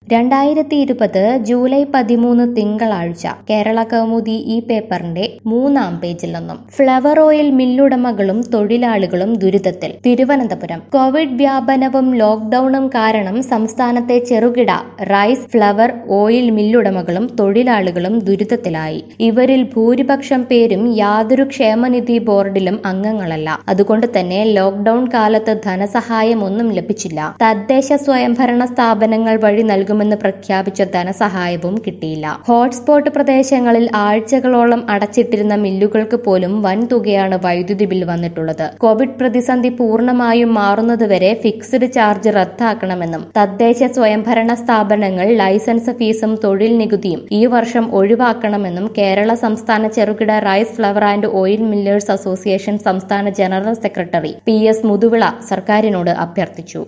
രണ്ടായിരത്തി ഇരുപത് ജൂലൈ പതിമൂന്ന് തിങ്കളാഴ്ച കേരള കൗമുദി ഈ പേപ്പറിന്റെ മൂന്നാം പേജിൽ നിന്നും ഫ്ലവർ ഓയിൽ മില്ലുടമകളും തൊഴിലാളികളും ദുരിതത്തിൽ തിരുവനന്തപുരം കോവിഡ് വ്യാപനവും ലോക്ഡൌണും കാരണം സംസ്ഥാനത്തെ ചെറുകിട റൈസ് ഫ്ലവർ ഓയിൽ മില്ലുടമകളും തൊഴിലാളികളും ദുരിതത്തിലായി ഇവരിൽ ഭൂരിപക്ഷം പേരും യാതൊരു ക്ഷേമനിധി ബോർഡിലും അംഗങ്ങളല്ല അതുകൊണ്ട് തന്നെ ലോക്ഡൌൺ കാലത്ത് ധനസഹായം ഒന്നും ലഭിച്ചില്ല തദ്ദേശ സ്വയംഭരണ സ്ഥാപനങ്ങൾ വഴി നൽകുമെന്ന് പ്രഖ്യാപിച്ച ധനസഹായവും കിട്ടിയില്ല ഹോട്ട്സ്പോട്ട് പ്രദേശങ്ങളിൽ ആഴ്ചകളോളം അടച്ചിട്ടിരുന്ന മില്ലുകൾക്ക് പോലും വൻ തുകയാണ് വൈദ്യുതി ബിൽ വന്നിട്ടുള്ളത് കോവിഡ് പ്രതിസന്ധി പൂർണ്ണമായും മാറുന്നതുവരെ ഫിക്സ്ഡ് ചാർജ് റദ്ദാക്കണമെന്നും തദ്ദേശ സ്വയംഭരണ സ്ഥാപനങ്ങൾ ലൈസൻസ് ഫീസും തൊഴിൽ നികുതിയും ഈ വർഷം ഒഴിവാക്കണമെന്നും കേരള സംസ്ഥാന ചെറുകിട rice flour and oil millers association സംസ്ഥാന general secretary P S Muthuvila സർക്കാരിനോട് അഭ്യർത്ഥിച്ചു